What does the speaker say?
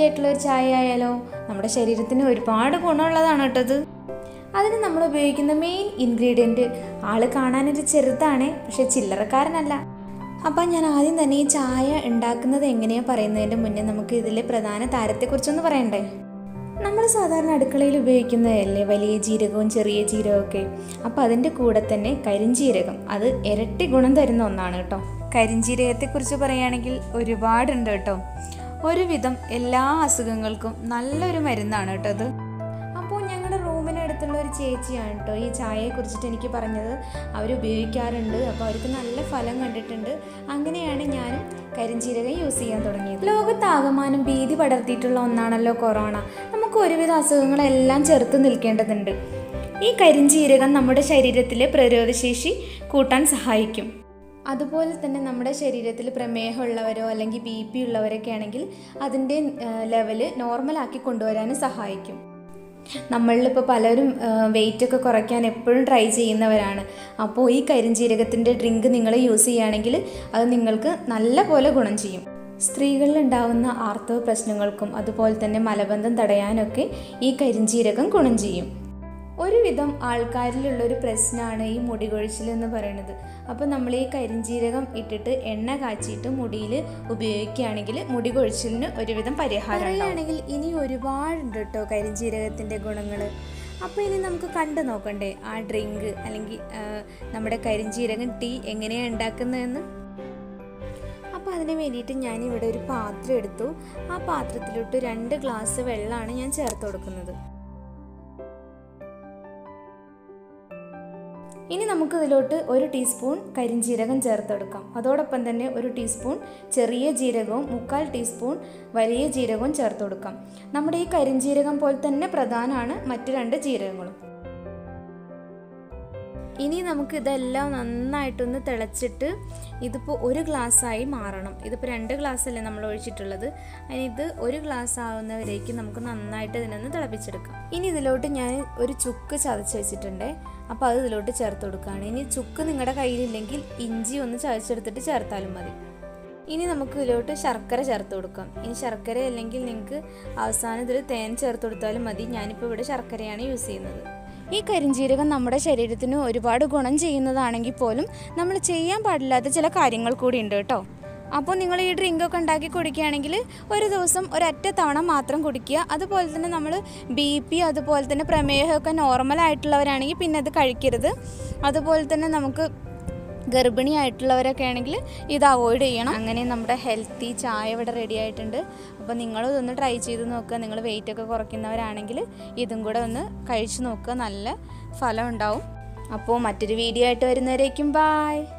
ആയിട്ടുള്ള ഒരു ചായ ആയാലോ നമ്മുടെ ശരീരത്തിന് ഒരുപാട് ഗുണമുള്ളതാണ് കേട്ടത് അതിന് നമ്മൾ ഉപയോഗിക്കുന്ന മെയിൻ ഇൻഗ്രീഡിയൻറ്റ് ആള് കാണാനൊരു ചെറുതാണ് പക്ഷെ ചില്ലറക്കാരനല്ല അപ്പം ഞാൻ ആദ്യം തന്നെ ഈ ചായ ഉണ്ടാക്കുന്നത് എങ്ങനെയാണ് പറയുന്നതിൻ്റെ മുന്നേ നമുക്ക് ഇതിലെ പ്രധാന താരത്തെക്കുറിച്ചൊന്ന് പറയണ്ടേ നമ്മൾ സാധാരണ അടുക്കളയിൽ ഉപയോഗിക്കുന്നതല്ലേ വലിയ ജീരകവും ചെറിയ ജീരകവും ഒക്കെ അപ്പോൾ അതിൻ്റെ കൂടെ തന്നെ കരിഞ്ജീരകം അത് ഇരട്ടി ഗുണം തരുന്ന ഒന്നാണ് കേട്ടോ കരിഞ്ജീരകത്തെക്കുറിച്ച് പറയുകയാണെങ്കിൽ ഒരുപാടുണ്ട് കേട്ടോ ഒരുവിധം എല്ലാ അസുഖങ്ങൾക്കും നല്ലൊരു മരുന്നാണ് കേട്ടോ അത് അപ്പോൾ ഞങ്ങളുടെ റൂമിനടുത്തുള്ള ഒരു ചേച്ചിയാണ് കേട്ടോ ഈ ചായയെ കുറിച്ചിട്ട് എനിക്ക് പറഞ്ഞത് അവർ ഉപയോഗിക്കാറുണ്ട് അപ്പോൾ അവർക്ക് നല്ല ഫലം കണ്ടിട്ടുണ്ട് അങ്ങനെയാണ് ഞാനും കരിഞ്ചീരകം യൂസ് ചെയ്യാൻ തുടങ്ങിയത് ലോകത്താകമാനം ഭീതി പടർത്തിയിട്ടുള്ള ഒന്നാണല്ലോ കൊറോണ നമുക്ക് ഒരുവിധ അസുഖങ്ങളെല്ലാം ചെറുത്ത് നിൽക്കേണ്ടതുണ്ട് ഈ കരിഞ്ചീരകം നമ്മുടെ ശരീരത്തിലെ പ്രതിരോധശേഷി കൂട്ടാൻ സഹായിക്കും അതുപോലെ തന്നെ നമ്മുടെ ശരീരത്തിൽ പ്രമേഹമുള്ളവരോ അല്ലെങ്കിൽ ബി പി ഉള്ളവരൊക്കെ ആണെങ്കിൽ അതിൻ്റെ ലെവല് നോർമലാക്കി കൊണ്ടുവരാനും സഹായിക്കും നമ്മളിലിപ്പോൾ പലരും വെയിറ്റ് ഒക്കെ കുറയ്ക്കാൻ എപ്പോഴും ട്രൈ ചെയ്യുന്നവരാണ് അപ്പോൾ ഈ കരിഞ്ജീരകത്തിൻ്റെ ഡ്രിങ്ക് നിങ്ങൾ യൂസ് ചെയ്യുകയാണെങ്കിൽ അത് നിങ്ങൾക്ക് നല്ല പോലെ ഗുണം ചെയ്യും സ്ത്രീകളിൽ ഉണ്ടാകുന്ന ആർത്തവ പ്രശ്നങ്ങൾക്കും അതുപോലെ തന്നെ മലബന്ധം തടയാനൊക്കെ ഈ കരിഞ്ജീരകം ഗുണം ചെയ്യും ഒരുവിധം ആൾക്കാരിലുള്ളൊരു പ്രശ്നമാണ് ഈ മുടി കൊഴിച്ചിൽ എന്ന് പറയുന്നത് അപ്പോൾ നമ്മൾ ഈ കരിഞ്ജീരകം ഇട്ടിട്ട് എണ്ണ കാച്ചിയിട്ട് മുടിയിൽ ഉപയോഗിക്കുകയാണെങ്കിൽ മുടി കൊഴിച്ചിലിന് ഒരുവിധം പരിഹാരം പറയുകയാണെങ്കിൽ ഇനി ഒരുപാടുണ്ട് കേട്ടോ കരിഞ്ജീരകത്തിൻ്റെ ഗുണങ്ങൾ അപ്പോൾ ഇനി നമുക്ക് കണ്ടു നോക്കണ്ടേ ആ ഡ്രിങ്ക് അല്ലെങ്കിൽ ആ, നമ്മുടെ കരിഞ്ജീരകം ടീ എങ്ങനെയാണ് ഉണ്ടാക്കുന്നതെന്ന് അപ്പോൾ അതിന് വേണ്ടിയിട്ട് ഞാൻ ഇവിടെ ഒരു പാത്രം എടുത്തു ആ പാത്രത്തിലോട്ട് രണ്ട് ഗ്ലാസ് വെള്ളമാണ് ഞാൻ ചേർത്ത് കൊടുക്കുന്നത് ഇനി നമുക്ക് ഇതിലോട്ട് ഒരു ടീസ്പൂൺ കരിഞ്ജീരകം ചേർത്തെടുക്കാം അതോടൊപ്പം തന്നെ ഒരു ടീസ്പൂൺ ചെറിയ ജീരകവും മുക്കാൽ ടീസ്പൂൺ വലിയ ജീരകവും ചേർത്ത് കൊടുക്കാം നമ്മുടെ ഈ കരിഞ്ജീരകം പോലെ തന്നെ പ്രധാനമാണ് മറ്റു രണ്ട് ജീരകങ്ങളും ഇനി നമുക്ക് ഇതെല്ലാം നന്നായിട്ടൊന്ന് തിളച്ചിട്ട് ഇതിപ്പോൾ ഒരു ഗ്ലാസ്സായി മാറണം ഇതിപ്പോൾ രണ്ട് ഗ്ലാസ് അല്ലേ നമ്മൾ ഒഴിച്ചിട്ടുള്ളത് അതിന് ഇത് ഒരു ഗ്ലാസ് ആവുന്നവരേക്ക് നമുക്ക് നന്നായിട്ട് ഇതിനൊന്ന് തിളപ്പിച്ചെടുക്കാം ഇനി ഇതിലോട്ട് ഞാൻ ഒരു ചുക്ക് ചതച്ച് വെച്ചിട്ടുണ്ട് അപ്പോൾ അത് ഇതിലോട്ട് ചേർത്ത് കൊടുക്കുകയാണ് ഇനി ചുക്ക് നിങ്ങളുടെ കയ്യിലില്ലെങ്കിൽ ഇഞ്ചി ഒന്ന് ചതച്ചെടുത്തിട്ട് ചേർത്താലും മതി ഇനി നമുക്ക് ഇതിലോട്ട് ശർക്കര ചേർത്ത് കൊടുക്കാം ഇനി ശർക്കര അല്ലെങ്കിൽ നിങ്ങൾക്ക് അവസാനം ഇതിൽ തേൻ ചേർത്ത് കൊടുത്താലും മതി ഞാനിപ്പോൾ ഇവിടെ ശർക്കരയാണ് യൂസ് ചെയ്യുന്നത് ഈ കരിഞ്ജീരകം നമ്മുടെ ശരീരത്തിന് ഒരുപാട് ഗുണം ചെയ്യുന്നതാണെങ്കിൽ പോലും നമ്മൾ ചെയ്യാൻ പാടില്ലാത്ത ചില കാര്യങ്ങൾ കൂടി ഉണ്ട് കേട്ടോ അപ്പോൾ നിങ്ങൾ ഈ ഡ്രിങ്ക് ഒക്കെ ഉണ്ടാക്കി കുടിക്കുകയാണെങ്കിൽ ഒരു ദിവസം ഒരൊറ്റ തവണ മാത്രം കുടിക്കുക അതുപോലെ തന്നെ നമ്മൾ ബി പി അതുപോലെ തന്നെ പ്രമേഹമൊക്കെ നോർമൽ ആയിട്ടുള്ളവരാണെങ്കിൽ പിന്നെ അത് കഴിക്കരുത് അതുപോലെ തന്നെ നമുക്ക് ഗർഭിണി ആയിട്ടുള്ളവരൊക്കെ ആണെങ്കിൽ ഇത് അവോയ്ഡ് ചെയ്യണം അങ്ങനെ നമ്മുടെ ഹെൽത്തി ചായ ഇവിടെ റെഡി ആയിട്ടുണ്ട് അപ്പോൾ നിങ്ങളും ഇതൊന്ന് ട്രൈ ചെയ്ത് നോക്കുക നിങ്ങൾ വെയിറ്റ് ഒക്കെ കുറയ്ക്കുന്നവരാണെങ്കിൽ ഇതും കൂടെ ഒന്ന് കഴിച്ച് നോക്കുക നല്ല ഫലം ഉണ്ടാവും അപ്പോൾ മറ്റൊരു വീഡിയോ ആയിട്ട് വരുന്നവരേക്കും ബായ്